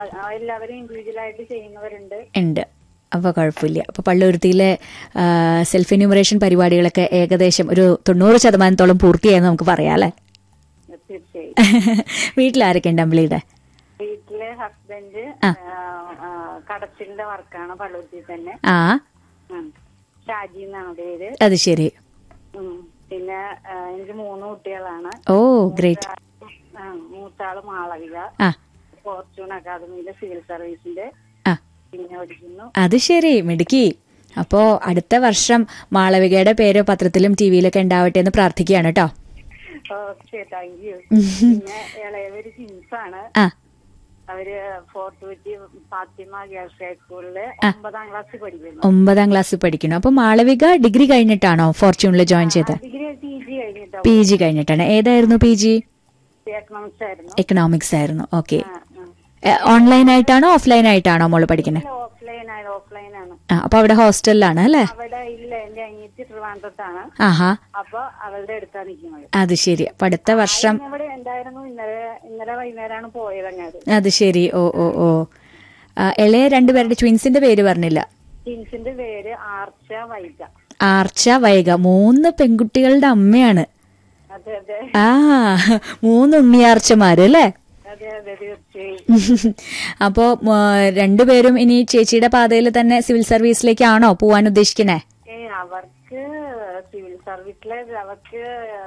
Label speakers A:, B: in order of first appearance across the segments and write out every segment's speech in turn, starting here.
A: ആ, എല്ലാവരും ഇൻഡിവിജ്വൽ ആയിട്ട് ചെയ്യുന്നവരുണ്ട്
B: ഉണ്ട് അപ്പോൾ കുഴപ്പമില്ല അപ്പോൾ പള്ളുരുത്തിയിലെ സെൽഫ് എന്യൂമറേഷൻ പരിപാടികളൊക്കെ ഏകദേശം ഒരു തൊണ്ണൂറ് ശതമാനത്തോളം പൂർത്തിയായെന്ന് നമുക്ക് പറയാം അല്ലേ
A: തീർച്ചയായും
B: വീട്ടിലാരൊക്കെ ഉണ്ട് അമ്പിളിയുടെ
A: വീട്ടിലെ ഹസ്ബൻഡ് കടച്ചിലിന്റെ വർക്കാണ് പള്ളുരുത്തി തന്നെ
B: ആ
A: ഉം. ഷാജി എന്നാണ് പേര്
B: അത് ശരി
A: ഉം. പിന്നെ ആ, എനിക്ക് മൂന്ന് കുട്ടികളാണ്
B: ഓ ഗ്രേറ്റ്
A: ആ, മൂത്താള് മാളവിക
B: ആ
A: ഫോർച്യൂൺ അക്കാദമിയിലെ സിവിൽ സർവീസിന്റെ
B: ആ
A: പിന്നെ പഠിക്കുന്നു
B: അത് ശരി മിടുക്കി അപ്പോ അടുത്ത വർഷം മാളവികയുടെ പേര് പത്രത്തിലും ടി വിയിലൊക്കെ ഉണ്ടാവട്ടെ എന്ന് പ്രാർത്ഥിക്കുകയാണ് കേട്ടോ
A: ഓക്കെ താങ്ക് യു പിന്നെ ഇളയവര് ജിൻസാണ്
B: ആ
A: അവര് ഫോർട്ട് വെറ്റി ഫാത്തിമ ഗേൾസ് ഹൈസ്കൂളില് ഒമ്പതാം ക്ലാസ്സിൽ പഠിക്കുന്നു
B: ഒമ്പതാം ക്ലാസ്സിൽ പഠിക്കുന്നു അപ്പൊ മാളവിക ഡിഗ്രി കഴിഞ്ഞിട്ടാണോ ഫോർച്യൂണിൽ ജോയിൻ ചെയ്തത്
A: ഡിഗ്രി പി ജി കഴിഞ്ഞിട്ടോ
B: പി ജി കഴിഞ്ഞിട്ടാണ് ഏതായിരുന്നു പി ജി
A: എക്കണോമിക്സ് ആയിരുന്നു
B: എക്കണോമിക്സ് ആയിരുന്നു ഓക്കെ
A: ആ, ആ.
B: ഓൺലൈൻ ആയിട്ടാണോ ഓഫ്ലൈൻ ആയിട്ടാണോ മോള് പഠിക്കുന്നത്
A: ഇല്ല, ഓഫ്ലൈൻ ആണ് ഓഫ്ലൈൻ ആണ്
B: ആ അപ്പൊ അവിടെ ഹോസ്റ്റലിലാണ് അല്ലേ
A: അവിടെ ഇല്ല എന്റെ അനിയത്തി ട്രിവാൻഡ്രത്താണ്
B: ആഹാ
A: അപ്പൊ അവളുടെ അടുത്താണ് നിൽക്കുന്നത്
B: അത് ശരി അപ്പൊ അടുത്ത വർഷം
A: ഞാൻ ഇവിടെ ഉണ്ടായിരുന്നു ഇന്നലെ ഇന്നലെ വൈകുന്നേരമാണ് പോയത് അങ്ങാട്
B: അത് ശരി ഓ ഓ ഓ ആ, ഇളയ രണ്ടുപേരുടെ ട്വിൻസിന്റെ പേര് പറഞ്ഞില്ല
A: ജിൻസിന്റെ പേര് ആർച്ച വൈക
B: ആർച്ച വൈക മൂന്ന് പെൺകുട്ടികളുടെ അമ്മയാണ്
A: അതെ അതെ
B: ആ മൂന്ന് ഉണ്ണിയാർച്ചമാര് അല്ലേ
A: അതെ അതെ തീർച്ചയായും
B: അപ്പോ മ, രണ്ടുപേരും ഇനി ചേച്ചിയുടെ പാതയിൽ തന്നെ സിവിൽ സർവീസിലേക്കാണോ പോവാൻ ഉദ്ദേശിക്കണേ
A: ഏ അവർക്ക് സിവിൽ സർവീസിലെ അവർക്ക്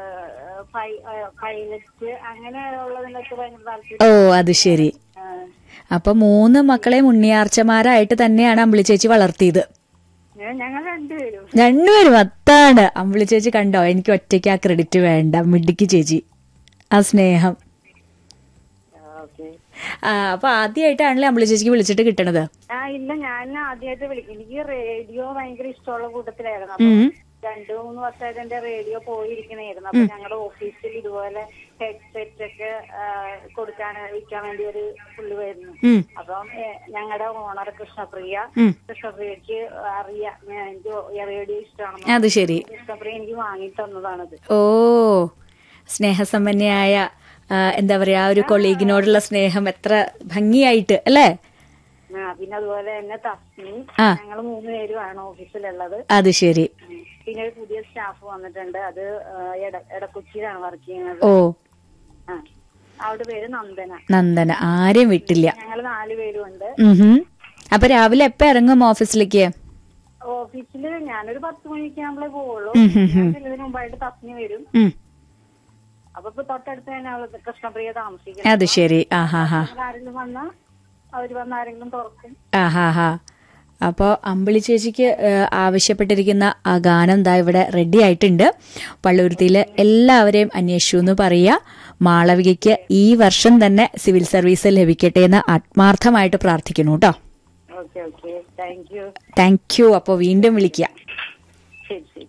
A: പൈലറ്റ് അങ്ങനെ ഉള്ളതിനൊക്കെ ഭയങ്കര താല്പര്യം
B: ഓ അത് ശരി
A: ആ,
B: അപ്പൊ മൂന്ന് മക്കളെ ഉണ്ണിയാർച്ചമാരായിട്ട് തന്നെയാണ് അമ്പിളി ചേച്ചി വളർത്തിയത്
A: ഏ, ഞങ്ങൾ രണ്ടുപേരും
B: രണ്ടുപേരും അത്താണ് അമ്പിളി ചേച്ചി കണ്ടോ എനിക്ക് ഒറ്റയ്ക്ക് ആ ക്രെഡിറ്റ് വേണ്ട മിടുക്കി ചേച്ചി ആ സ്നേഹം
A: ഓക്കെ
B: ആ, അപ്പൊ ആദ്യമായിട്ടാണല്ലേ അമ്പിളി ചേച്ചിക്ക് വിളിച്ചിട്ട് കിട്ടണത്
A: ആ ഇല്ല ഞാൻ ആദ്യമായിട്ട് വിളിക്കും എനിക്ക് റേഡിയോ ഭയങ്കര ഇഷ്ടമുള്ള കൂട്ടത്തിലായിരുന്നു അപ്പൊ
B: ഉം.
A: രണ്ടു മൂന്ന് വർഷമായിട്ട് എന്റെ റേഡിയോ പോയിരിക്കണായിരുന്നു അപ്പൊ ഞങ്ങളുടെ ഓഫീസിൽ ഇതുപോലെ ഹെഡ്സെറ്റ് ഒക്കെ ആ, കൊടുക്കാൻ വിൽക്കാൻ വേണ്ടി ഒരു പുള്ളി വരുന്നു
B: ഉം.
A: അപ്പം ഞങ്ങളുടെ ഓണർ കൃഷ്ണപ്രിയ
B: ഉം.
A: കൃഷ്ണപ്രിയക്ക് അറിയാം ഞാൻ- എനിക്ക് റേഡിയോ ഇഷ്ടമാണെന്ന്
B: അത് ശരി
A: കൃഷ്ണപ്രിയ എനിക്ക് വാങ്ങി തന്നതാണത്
B: ഓ സ്നേഹസമ്പന്നയായ ആ, എന്താ പറയാ ആ ഒരു കൊളീഗിനോടുള്ള സ്നേഹം എത്ര ഭംഗിയായിട്ട് അല്ലേ
A: ആ, പിന്നെ അതുപോലെ തന്നെ തസ്മി
B: ആ.
A: ഞങ്ങൾ മൂന്ന് പേരുമാണ് ഓഫീസിലുള്ളത്
B: അത് ശരി
A: ഉം. പിന്നെ ഒരു പുതിയ സ്റ്റാഫ് വന്നിട്ടുണ്ട് അത് ആ, എട- എടക്കൊച്ചിയിലാണ് വർക്ക് ചെയ്യുന്നത്
B: ഓ
A: ആ. അവളുടെ പേര് നന്ദന
B: നന്ദന ആരെയും വിട്ടില്ല
A: ഞങ്ങൾ നാല് പേരും ഉണ്ട്
B: ഉഹും. അപ്പൊ രാവിലെ എപ്പ ഇറങ്ങും ഓഫീസിലേക്ക്
A: ഓഫീസിൽ ഞാനൊരു പത്ത് മണിക്ക് ആകുമ്പോഴേ പോവുള്ളൂ
B: ഉം, ഉം, ഉം.
A: ഞാൻ ചെല്ലുന്നതിന് മുമ്പായിട്ട് തസ്മി വരും
B: ഉം.
A: അപ്പൊ ഇപ്പൊ തൊട്ടടുത്ത് തന്നെ അവള് കൃഷ്ണപ്രിയ താമസിക്കുന്നത്
B: അത് ശരി ആഹാ ഹാ
A: ആരെങ്കിലും വന്നാ അവര് വന്ന് ആരെങ്കിലും തുറക്കും
B: ആഹാ ഹാ അപ്പോൾ അമ്പിളി ചേച്ചിക്ക് ഏഹ്, ആവശ്യപ്പെട്ടിരിക്കുന്ന ആ ഗാനം ദാ ഇവിടെ റെഡി ആയിട്ടുണ്ട് പള്ളുരുത്തിയിലെ എല്ലാവരെയും അന്വേഷിച്ചു എന്ന് പറയുക മാളവികയ്ക്ക് ഈ വർഷം തന്നെ സിവിൽ സർവീസ് ലഭിക്കട്ടെ എന്ന് ആത്മാർത്ഥമായിട്ട് പ്രാർത്ഥിക്കുന്നു കേട്ടോ
A: okay okay thank you
B: thank you അപ്പോൾ വീണ്ടും വിളിക്കുക
A: ശരി ശരി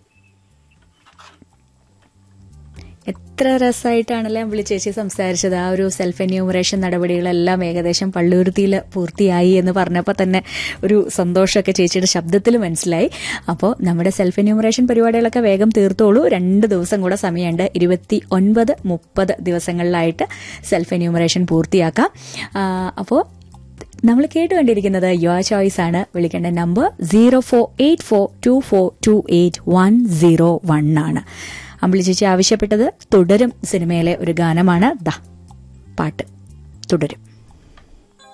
B: എത്ര രസമായിട്ടാണല്ലേ അമ്പിളി ചേച്ചി സംസാരിച്ചത് ആ ഒരു സെൽഫ് എന്യൂമറേഷൻ നടപടികളെല്ലാം ഏകദേശം പള്ളുരുത്തിയിൽ പൂർത്തിയായി എന്ന് പറഞ്ഞപ്പോൾ തന്നെ ഒരു സന്തോഷമൊക്കെ ചേച്ചിയുടെ ശബ്ദത്തിൽ മനസ്സിലായി അപ്പോൾ നമ്മുടെ സെൽഫ് എന്യൂമറേഷൻ പരിപാടികളൊക്കെ വേഗം തീർത്തോളൂ രണ്ട് ദിവസം കൂടെ സമയമുണ്ട് ഇരുപത്തി ഒൻപത് മുപ്പത് ദിവസങ്ങളിലായിട്ട് സെൽഫ് എന്യൂമറേഷൻ പൂർത്തിയാക്കാം അപ്പോൾ നമ്മൾ കേട്ടുകൊണ്ടിരിക്കുന്നത് യുവർ ചോയ്സ് ആണ് വിളിക്കേണ്ട number zero four eight four two four two eight one zero one ആണ് അമ്പിളി ചേച്ചി ആവശ്യപ്പെട്ടത് തുടരും സിനിമയിലെ ഒരു ഗാനമാണ് ദ പാട്ട് തുടരും